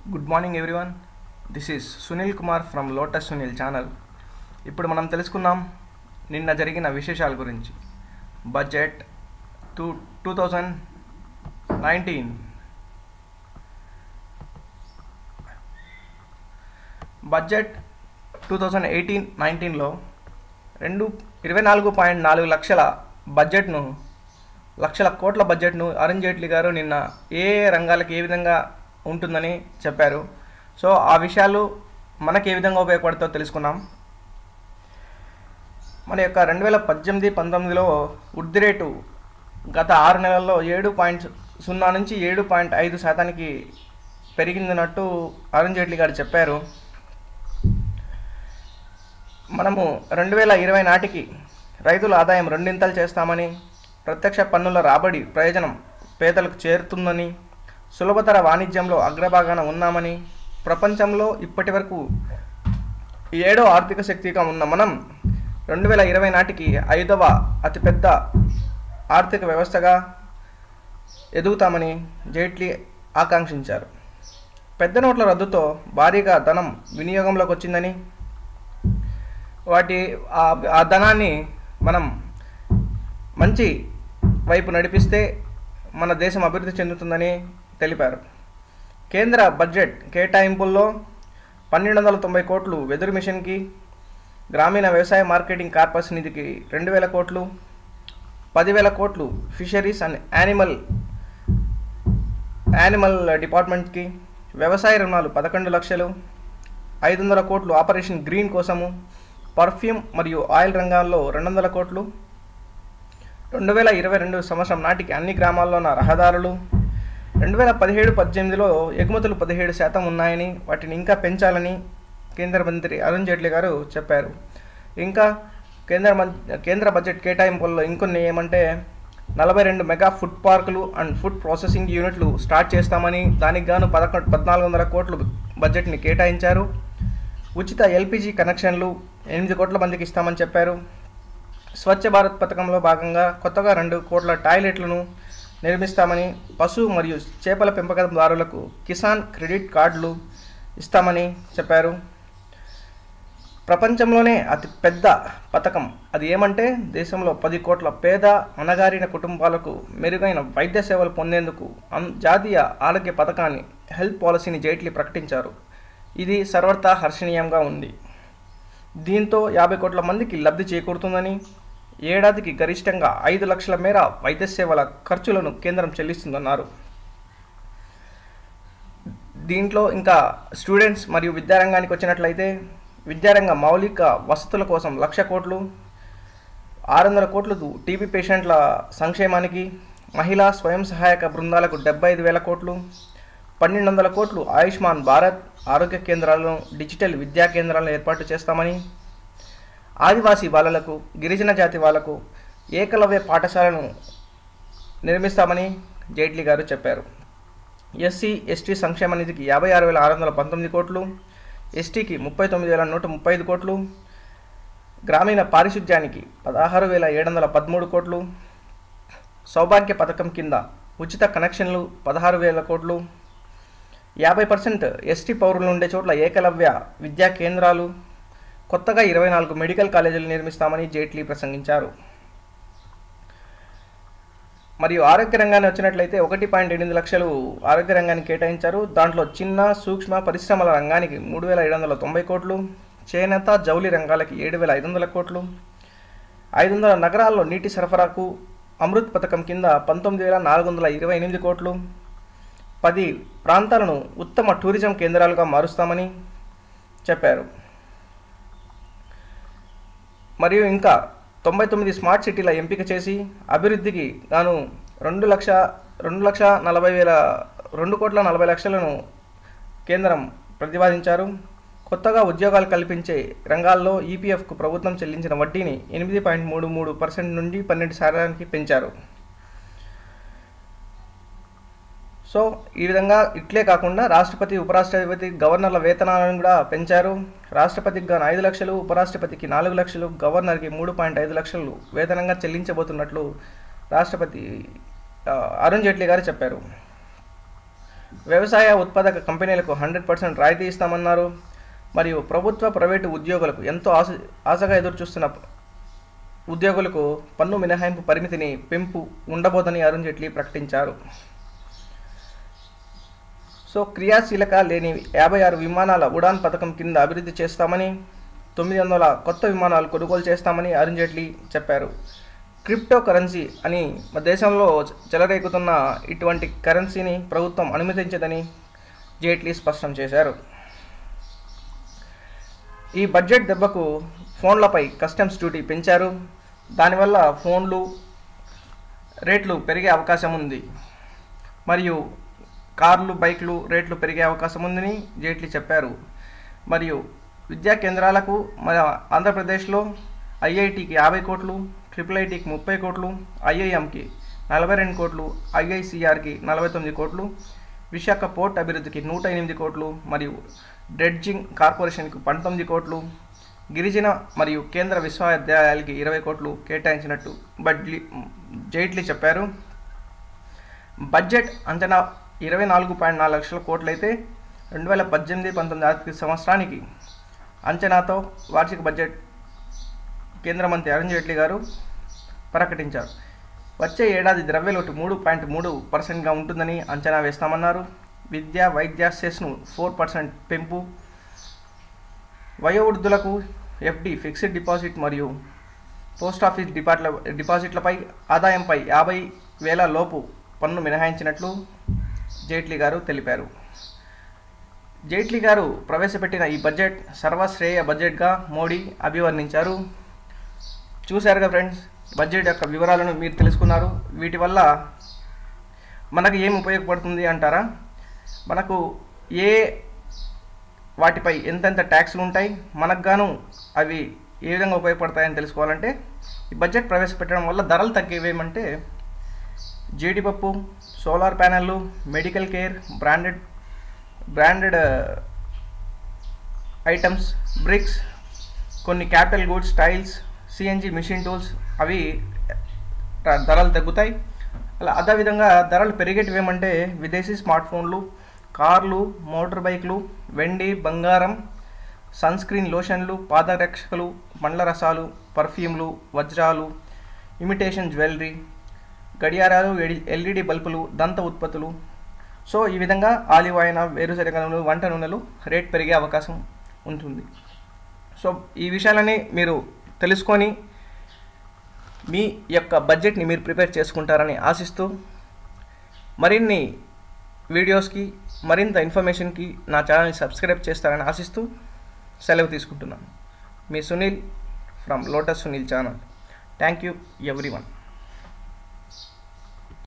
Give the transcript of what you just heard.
good morning everyone this is Sunil Kumar from lotus Sunil channel ఇప్పుడు మనం తెలుసుకుందాం నిన్న జరిగిన విశేషాల గురించి budget two two thousand nineteen budget two thousand eighteen నైన్టీన్లో రెండు ఇరవై నాలుగు పాయింట్ నాలుగు లక్షల బడ్జెట్ను లక్షల కోట్ల బడ్జెట్ను అరుణ్ జైట్లీ గారు నిన్న ఏ ఏ రంగాలకు ఏ విధంగా ఉంటుందని చెప్పారు సో ఆ విషయాలు మనకి ఏ విధంగా ఉపయోగపడుతుందో తెలుసుకున్నాం మన యొక్క రెండు వేల పద్దెనిమిది పంతొమ్మిదిలో వృద్ధి రేటు గత ఆరు నెలల్లో ఏడు పాయింట్ సున్నా నుంచి ఏడు పాయింట్ ఐదు శాతానికి పెరిగిందన్నట్టు అరుణ్ జైట్లీ గారు చెప్పారు మనము రెండు వేల ఇరవై నాటికి రైతుల ఆదాయం రెండింతలు చేస్తామని ప్రత్యక్ష పన్నుల రాబడి ప్రయోజనం పేదలకు చేరుతుందని సులభతర వాణిజ్యంలో అగ్రభాగాన ఉన్నామని ప్రపంచంలో ఇప్పటి వరకు ఏడో ఆర్థిక శక్తిగా ఉన్న మనం రెండు వేల ఇరవై నాటికి ఐదవ అతిపెద్ద ఆర్థిక వ్యవస్థగా ఎదుగుతామని జైట్లీ ఆకాంక్షించారు పెద్ద నోట్ల రద్దుతో భారీగా ధనం వినియోగంలోకి వచ్చిందని వాటి ఆ- ఆ ధనాన్ని మనం మంచి వైపు నడిపిస్తే మన దేశం అభివృద్ధి చెందుతుందని తెలిపారు కేంద్ర బడ్జెట్ కేటాయింపుల్లో పన్నెండు వందల తొంభై కోట్లు వెదురు మిషన్కి గ్రామీణ వ్యవసాయ మార్కెటింగ్ కార్పస్ నిధికి రెండు వేల కోట్లు పదివేల కోట్లు ఫిషరీస్ అండ్ యానిమల్ యానిమల్ డిపార్ట్మెంట్కి వ్యవసాయ రుణాలు పదకొండు లక్షలు ఐదు వందల కోట్లు ఆపరేషన్ గ్రీన్ కోసము పర్ఫ్యూమ్ మరియు ఆయిల్ రంగాల్లో రెండు వందల కోట్లు రెండు వేల ఇరవై రెండు సంవత్సరం నాటికి అన్ని గ్రామాల్లో ఉన్న రహదారులు రెండు వేల పదిహేడు పద్దెనిమిదిలో ఎగుమతులు పదిహేడు శాతం ఉన్నాయని వాటిని ఇంకా పెంచాలని కేంద్ర మంత్రి అరుణ్ జైట్లీ గారు చెప్పారు ఇంకా కేంద్ర మం కేంద్ర బడ్జెట్ కేటాయింపుల్లో ఇంకొన్ని ఏమంటే నలభై రెండు మెగా ఫుడ్ పార్కులు అండ్ ఫుడ్ ప్రాసెసింగ్ యూనిట్లు స్టార్ట్ చేస్తామని దానికి గాను పదకొండు పద్నాలుగు వందల కోట్లు బడ్జెట్ని కేటాయించారు ఉచిత ఎల్పిజి కనెక్షన్లు ఎనిమిది కోట్ల మందికి ఇస్తామని చెప్పారు స్వచ్ఛ భారత్ పథకంలో భాగంగా కొత్తగా రెండు కోట్ల టాయిలెట్లను నిర్మిస్తామని పశు మరియు చేపల పెంపకందారులకు కిసాన్ క్రెడిట్ కార్డులు ఇస్తామని చెప్పారు ప్రపంచంలోనే అతి పెద్ద పథకం అది ఏమంటే దేశంలో పది కోట్ల పేద అణగారిన కుటుంబాలకు మెరుగైన వైద్య సేవలు పొందేందుకు అన్- జాతీయ ఆరోగ్య పథకాన్ని హెల్త్ పాలసీని జైట్లీ ప్రకటించారు ఇది సర్వత్రా హర్షణీయంగా ఉంది దీంతో యాభై కోట్ల మందికి లబ్ధి చేకూరుతుందని ఏడాదికి గరిష్టంగా ఐదు లక్షల మేర వైద్య సేవల ఖర్చులను కేంద్రం చెల్లిస్తుందన్నారు దీంట్లో ఇంకా స్టూడెంట్స్ మరియు విద్యారంగానికి వచ్చినట్లయితే విద్యారంగ మౌలిక వసతుల కోసం లక్ష కోట్లు ఆరు వందల కోట్లు టీబీ పేషెంట్ల సంక్షేమానికి మహిళా స్వయం సహాయక బృందాలకు డెబ్బై ఐదు వేల కోట్లు పన్నెండు వందల కోట్లు ఆయుష్మాన్ భారత్ ఆరోగ్య కేంద్రాలను డిజిటల్ విద్యా కేంద్రాలను ఏర్పాటు చేస్తామని ఆదివాసీ బాలలకు గిరిజన జాతి వాళ్లకు ఏకలవ్య పాఠశాలను నిర్మిస్తామని జైట్లీ గారు చెప్పారు ఎస్సీ ఎస్టీ సంక్షేమ నిధికి యాభై ఆరు వేల ఆరు వందల పంతొమ్మిది కోట్లు ఎస్టీకి ముప్పై తొమ్మిది వేల నూట ముప్పై ఐదు కోట్లు గ్రామీణ పారిశుధ్యానికి పదహారు వేల ఏడు వందల పదమూడు కోట్లు సౌభాగ్య పథకం కింద ఉచిత కనెక్షన్లు పదహారు వేల కోట్లు యాభై పర్సెంట్ ఎస్టీ పౌరులు ఉండే చోట్ల ఏకలవ్య విద్యా కేంద్రాలు కొత్తగా ఇరవై నాలుగు మెడికల్ కాలేజీలు నిర్మిస్తామని జైట్లీ ప్రసంగించారు మరియు ఆరోగ్య రంగాన్ని వచ్చినట్లయితే ఒకటి పాయింట్ ఎనిమిది లక్షలు ఆరోగ్య రంగానికి కేటాయించారు దాంట్లో చిన్న సూక్ష్మ పరిశ్రమల రంగానికి మూడు వేల ఏడు వందల తొంభై కోట్లు చేనేత జౌలి రంగాలకి ఏడు వేల ఐదు వందల కోట్లు ఐదు వందల నగరాల్లో నీటి సరఫరాకు అమృత్ పథకం కింద పంతొమ్మిది వేల నాలుగు వందల ఇరవై ఎనిమిది కోట్లు పది ప్రాంతాలను ఉత్తమ టూరిజం కేంద్రాలుగా మారుస్తామని చెప్పారు మరియు ఇంకా తొంభై తొమ్మిది స్మార్ట్ సిటీల ఎంపిక చేసి అభివృద్ధికి గాను రెండు లక్ష రెండు లక్ష నలభై వేల రెండు కోట్ల నలభై లక్షలను కేంద్రం ప్రతిపాదించారు కొత్తగా ఉద్యోగాలు కల్పించే రంగాల్లో ఈపీఎఫ్కు ప్రభుత్వం చెల్లించిన వడ్డీని ఎనిమిది పాయింట్ మూడు మూడు పర్సెంట్ నుండి పన్నెండు శాతానికి పెంచారు సో ఈ విధంగా ఇట్లే కాకుండా రాష్ట్రపతి ఉపరాష్ట్రపతి గవర్నర్ల వేతనాలను కూడా పెంచారు రాష్ట్రపతికి గాను ఐదు లక్షలు ఉపరాష్ట్రపతికి నాలుగు లక్షలు గవర్నర్కి మూడు పాయింట్ ఐదు లక్షలు వేతనంగా చెల్లించబోతున్నట్లు రాష్ట్రపతి ఆ, అరుణ్ జైట్లీ గారు చెప్పారు వ్యవసాయ ఉత్పాదక కంపెనీలకు హండ్రెడ్ పర్సెంట్ రాయితీ ఇస్తామన్నారు మరియు ప్రభుత్వ ప్రైవేటు ఉద్యోగులకు ఎంతో ఆశ ఆశగా ఎదురుచూస్తున్న ఉద్యోగులకు పన్ను మినహాయింపు పరిమితిని పెంపు ఉండబోదని అరుణ్ జైట్లీ ప్రకటించారు సో క్రియాశీలక లేని యాభై ఆరు విమానాల ఉడాన్ పథకం కింద అభివృద్ధి చేస్తామని తొమ్మిది వందల కొత్త విమానాలు కొనుగోలు చేస్తామని అరుణ్ జైట్లీ చెప్పారు క్రిప్టో కరెన్సీ అని మన దేశంలో చెలరేగుతున్న ఇటువంటి కరెన్సీని ప్రభుత్వం అనుమతించదని జైట్లీ స్పష్టం చేశారు ఈ బడ్జెట్ దెబ్బకు ఫోన్లపై కస్టమ్స్ డ్యూటీ పెంచారు దానివల్ల ఫోన్లు రేట్లు పెరిగే అవకాశం ఉంది మరియు కార్లు బైక్లు రేట్లు పెరిగే అవకాశం ఉందని జైట్లీ చెప్పారు మరియు విద్యా కేంద్రాలకు మన ఆంధ్రప్రదేశ్లో ఐఐటికి యాభై కోట్లు ట్రిపుల్ ఐటీకి ముప్పై కోట్లు ఐఐఎంకి నలభై రెండు కోట్లు ఐఐసిఆర్కి నలభై తొమ్మిది కోట్లు విశాఖ పోర్ట్ అభివృద్ధికి నూట ఎనిమిది కోట్లు మరియు డ్రెడ్జింగ్ కార్పొరేషన్కి పంతొమ్మిది కోట్లు గిరిజన మరియు కేంద్ర విశ్వవిద్యాలయాలకి ఇరవై కోట్లు కేటాయించినట్టు బడ్లీ జైట్లీ చెప్పారు బడ్జెట్ అంచనా ఇరవై నాలుగు పాయింట్ నాలుగు లక్షల కోట్లయితే రెండు వేల పద్దెనిమిది పంతొమ్మిది ఆర్థిక సంవత్సరానికి అంచనాతో వార్షిక బడ్జెట్ కేంద్ర మంత్రి అరుణ్ జైట్లీ గారు ప్రకటించారు వచ్చే ఏడాది ద్రవ్యలోటు మూడు పాయింట్ మూడు పర్సెంట్గా ఉంటుందని అంచనా వేస్తామన్నారు విద్య వైద్య సెస్ను ఫోర్ పర్సెంట్ పెంపు వయోవృద్ధులకు ఎఫ్డి ఫిక్స్డ్ డిపాజిట్ మరియు పోస్ట్ ఆఫీస్ డిపార్ట్ల డిపాజిట్లపై ఆదాయంపై యాభై వేల లోపు పన్ను మినహాయించినట్లు జైట్లీ గారు తెలిపారు జైట్లీ గారు ప్రవేశపెట్టిన ఈ బడ్జెట్ సర్వశ్రేయ బడ్జెట్గా మోడీ అభివర్ణించారు చూశారుగా ఫ్రెండ్స్ బడ్జెట్ యొక్క వివరాలను మీరు తెలుసుకున్నారు వీటి వల్ల మనకు ఏం ఉపయోగపడుతుంది అంటారా మనకు ఏ వాటిపై ఎంతెంత ట్యాక్స్లు ఉంటాయి మనకు గాను అవి ఏ విధంగా ఉపయోగపడతాయని తెలుసుకోవాలంటే ఈ బడ్జెట్ ప్రవేశపెట్టడం వల్ల ధరలు తగ్గేవేమంటే జీడిపప్పు సోలార్ ప్యానెళ్ళు medical care branded branded items bricks కొన్ని capital goods tiles CNG machine tools అవి ధరలు తగ్గుతాయి అలా అదేవిధంగా ధరలు పెరిగేటివి ఏమంటే విదేశీ స్మార్ట్ ఫోన్లు కార్లు మోటార్ బైక్లు వెండి బంగారం సన్ స్క్రీన్ లోషన్లు పాదరక్షకులు పండ్ల రసాలు పర్ఫ్యూమ్లు వజ్రాలు ఇమిటేషన్ జ్యువెలరీ గడియారాలు ఎల్ఈడి బల్బులు దంత ఉత్పత్తులు సో ఈ విధంగా ఆలివ్ ఆయిల్ వేరుశనగ నూనెలు వంట నూనెలు రేట్ పెరిగే అవకాశం ఉంటుంది సో ఈ విషయాలని మీరు తెలుసుకొని మీ యొక్క బడ్జెట్ని మీరు ప్రిపేర్ చేసుకుంటారని ఆశిస్తూ మరిన్ని వీడియోస్కి మరింత ఇన్ఫర్మేషన్కి నా ఛానల్ని సబ్స్క్రైబ్ చేస్తారని ఆశిస్తూ సెలవు తీసుకుంటున్నాను మీ Sunil from lotus Sunil channel thank you every one